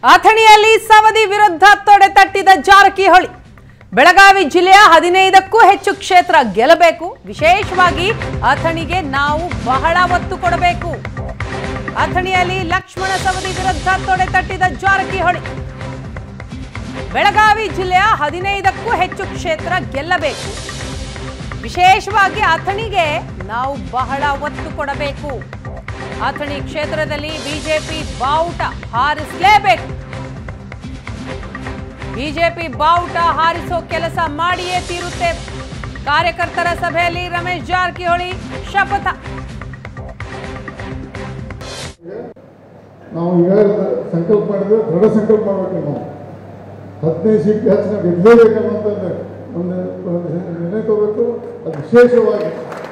ಅಥಣಿಯಲ್ಲಿ ಸವದಿ ವಿರುದ್ಧ ತೊಡೆ ತಟ್ಟಿದ ಜಾರಕಿಹೊಳಿ ಬೆಳಗಾವಿ ಜಿಲ್ಲೆಯ ಹದಿನೈದಕ್ಕೂ ಹೆಚ್ಚು ಕ್ಷೇತ್ರ ಗೆಲ್ಲಬೇಕು ವಿಶೇಷವಾಗಿ ಅಥಣಿಗೆ ನಾವು ಬಹಳ ಒತ್ತು ಕೊಡಬೇಕು ಅಥಣಿಯಲ್ಲಿ ಲಕ್ಷ್ಮಣ ಸವದಿ ವಿರುದ್ಧ ತೊಡೆ ತಟ್ಟಿದ ಜಾರಕಿಹೊಳಿ ಬೆಳಗಾವಿ ಜಿಲ್ಲೆಯ ಹದಿನೈದಕ್ಕೂ ಹೆಚ್ಚು ಕ್ಷೇತ್ರ ಗೆಲ್ಲಬೇಕು ವಿಶೇಷವಾಗಿ ಅಥಣಿಗೆ ನಾವು ಬಹಳ ಒತ್ತು ಕೊಡಬೇಕು ಅಥಣಿ ಕ್ಷೇತ್ರದಲ್ಲಿ ಬಿಜೆಪಿ ಬಾವುಟ ಹಾರಿಸಲೇಬೇಕು ಬಿಜೆಪಿ ಬಾವುಟ ಹಾರಿಸೋ ಕೆಲಸ ಮಾಡಿಯೇ ತೀರುತ್ತೆ ಕಾರ್ಯಕರ್ತರ ಸಭೆಯಲ್ಲಿ ರಮೇಶ್ ಜಾರಕಿಹೊಳಿ ಶಪಥ ನಾವು ಈಗ ಸಂಕಲ್ಪ ಮಾಡಿದ್ರೆ ದೃಢ ಸಂಕಲ್ಪ ಮಾಡ್ಬೇಕು ನಾವು ಹದಿನೈದು ಸೀಟ್ ಹೆಚ್ಚು ನಾವು ಗೆಲ್ಲಲೇಬೇಕನ್ನೋಂಥದ್ದು ಒಂದು ಒಂದು ನಿರ್ಣಯ ತಗೋಬೇಕು ಅದು ವಿಶೇಷವಾಗಿ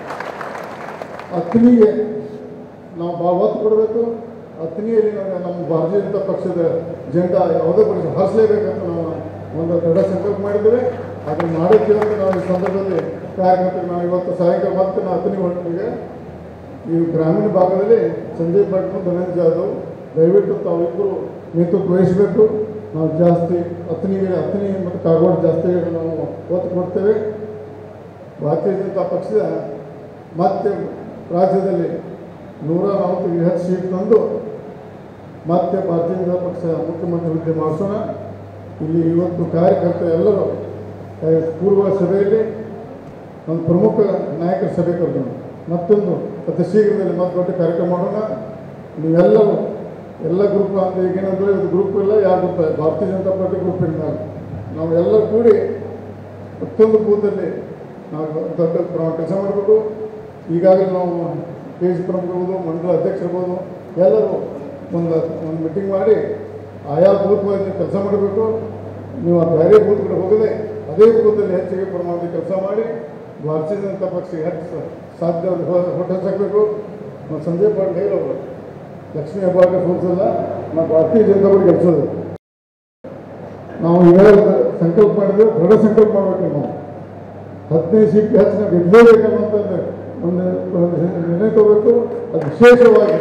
ಅತ್ನಿಗೆ ನಾವು ಭಾಳ ಒತ್ತು ಕೊಡಬೇಕು ಅತ್ನಿಯಲ್ಲಿ ನಾವು ನಮ್ಮ ಭಾರತೀಯ ಜನತಾ ಪಕ್ಷದ ಜೆಂಡಾ ಯಾವುದೇ ಪಕ್ಷ ಹರಿಸಲೇಬೇಕಂತ ನಾವು ಒಂದು ದೃಢ ಸಂಕಲ್ಪ ಮಾಡಿದ್ದೇವೆ ಅದನ್ನು ಮಾಡಿದ್ದೀವಿ ಅಂತ ನಾವು ಈ ಸಂದರ್ಭದಲ್ಲಿ ಕಾರ್ಯಕರ್ತರು ನಾವು ಇವತ್ತು ಸಾಯಂಕಾಲ ಮತ್ತೆ ನಾವು ಅತ್ನಿ ಹೊರಟಿಗೆ ಈ ಗ್ರಾಮೀಣ ಭಾಗದಲ್ಲಿ ಸಂಜಯ್ ಭಟ್ ಧನಂಜಯ ಜಾಧವ್ ದಯವಿಟ್ಟು ತಾವಿಬ್ಬರು ನೇತೃತ್ವ ವಹಿಸಬೇಕು ನಾವು ಜಾಸ್ತಿ ಅತ್ನಿಗೆ ಅತ್ನಿ ಮತ್ತು ಕಾಗವಾಡ ಜಾಸ್ತಿ ನಾವು ಒತ್ತು ಕೊಡ್ತೇವೆ ಭಾರತೀಯ ಜನತಾ ಪಕ್ಷದ ಮತ್ತೆ ರಾಜ್ಯದಲ್ಲಿ ನೂರ ನಲವತ್ತು ಹೆಚ್ಚು ಸೀಟ್ ತಂದು ಮತ್ತೆ ಭಾರತೀಯ ಜನತಾ ಪಕ್ಷ ಮುಖ್ಯಮಂತ್ರಿ ಹುದ್ದೆ ಮಾಡಿಸೋಣ ಇಲ್ಲಿ ಇವತ್ತು ಕಾರ್ಯಕರ್ತ ಎಲ್ಲರೂ ಆ, ಪೂರ್ವ ಸಭೆಯಲ್ಲಿ ಒಂದು ಪ್ರಮುಖ ನಾಯಕರ ಸಭೆ ಕರೆದೋಣ ಮತ್ತೊಂದು ಅತಿ ಶೀಘ್ರದಲ್ಲಿ ಮತ್ತೆ ದೊಡ್ಡ ಕಾರ್ಯಕ್ರಮ ಮಾಡೋಣ ನೀವೆಲ್ಲರೂ ಎಲ್ಲ ಗ್ರೂಪ್ ಅಂತ ಈಗೇನಂದ್ರೆ ಇದು ಗ್ರೂಪ್ ಇಲ್ಲ ಯಾವ ಗ್ರೂಪ್ ಇಲ್ಲ ಭಾರತೀಯ ಜನತಾ ಪಾರ್ಟಿ ಗ್ರೂಪ್ ಇಲ್ಲ ನಾವು ಎಲ್ಲ ಕೂಡಿ ಪ್ರತಿಯೊಂದು ಬೂತಲ್ಲಿ ನಾವು ದೊಡ್ಡ ಪ್ರಮಾಣ ಕೆಲಸ ಮಾಡಬೇಕು ಈಗಾಗಲೇ ನಾವು ಕೆ ಜಿ ಪ್ರಮುಖರ್ಬೋದು ಮಂಡಲ ಅಧ್ಯಕ್ಷರಿರ್ಬೋದು ಎಲ್ಲರೂ ಒಂದು ಒಂದು ಮೀಟಿಂಗ್ ಮಾಡಿ ಆಯಾ ಬೂತ್ಗಳಲ್ಲಿ ಕೆಲಸ ಮಾಡಬೇಕು ನೀವು ಆ ಬೇರೆ ಬೂತ್ಗಳು ಹೋಗದೆ ಅದೇ ಬೂತಲ್ಲಿ ಹೆಚ್ಚಿಗೆ ಪ್ರಮಾಣದ ಕೆಲಸ ಮಾಡಿ ಭಾರತೀಯ ಜನತಾ ಪಕ್ಷಕ್ಕೆ ಹೆಚ್ಚು ಸಾಧ್ಯ ಹೊಟ್ಟೆ ಹಚ್ಚಬೇಕು ಮತ್ತು ಸಂಜಯ್ ಪಾಟೀಲ್ ಹೇಳೋರು ಲಕ್ಷ್ಮೀ ಹೆಬ್ಬಾಳ್ಕರ್ ಸೋಲಿಸಲ್ಲ ನಾವು ಭಾರತೀಯ ಜನತಾ ಪಾರ್ಟಿ ಗೆಲ್ಸೋದು ನಾವು ಈಗ ಸಂಕಲ್ಪ ಮಾಡಿದ್ರೆ ದೃಢ ಸಂಕಲ್ಪ ಮಾಡ್ಬೇಕು ನಾವು ಹದಿನೈದು ಸೀಟ್ ಹೆಚ್ಚು ನಾವು ಗೆಲ್ಲಲೇಬೇಕನ್ನೋಂಥದ್ದು ಒಂದು ಒಂದು ನಿರ್ಣಯ ತಗೋಬೇಕು ಅದು ವಿಶೇಷವಾಗಿ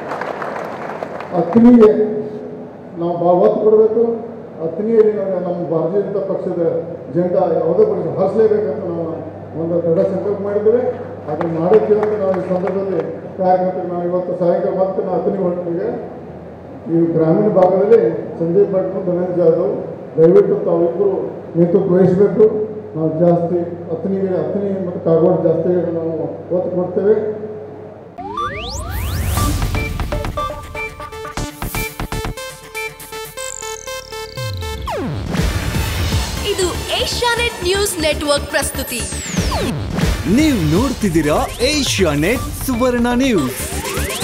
ಅತ್ನಿಗೆ ನಾವು ಭಾಳ ಒತ್ತು ಕೊಡಬೇಕು ಅತ್ನಿಯಲ್ಲಿ ನಾವು ನಮ್ಮ ಭಾರತೀಯ ಜನತಾ ಪಕ್ಷದ ಜೆಂಡಾ ಯಾವುದೇ ಪಕ್ಷ ಹರಿಸಲೇಬೇಕಂತ ನಾವು ಒಂದು ದೃಢ ಸಂಕಲ್ಪ ಮಾಡಿದ್ದೇವೆ ಅದನ್ನು ಮಾಡಿದ್ದೀವಿ ಅಂತ ನಾವು ಈ ಸಂದರ್ಭದಲ್ಲಿ ಕಾರ್ಯಕರ್ತರು ನಾವು ಇವತ್ತು ಸಾಯಂಕಾಲ ಮತ್ತೆ ನಾವು ಅತ್ನಿ ಹೊರಟಿಗೆ ಈ ಗ್ರಾಮೀಣ ಭಾಗದಲ್ಲಿ ಸಂಜಯ್ ಭಟ್ ಧನಂಜಯ ಜಾಧವ್ ದಯವಿಟ್ಟು ತಾವಿಬ್ಬರು ನೇತೃತ್ವ ವಹಿಸಬೇಕು ನಾವು ಜಾಸ್ತಿ ಅತ್ನಿಗೆ ಅತ್ನಿ ಮತ್ತು ಕಾಗವಾಡ ಜಾಸ್ತಿ ನಾವು ಒತ್ತು ಕೊಡ್ತೇವೆ ಇದು ಏಷ್ಯಾನೆಟ್ ನ್ಯೂಸ್ ನೆಟ್ವರ್ಕ್ ಪ್ರಸ್ತುತಿ ನೀವು ನೋಡ್ತಿದ್ದೀರಾ ಏಷ್ಯಾ ನೆಟ್ ಸುವರ್ಣ ನ್ಯೂಸ್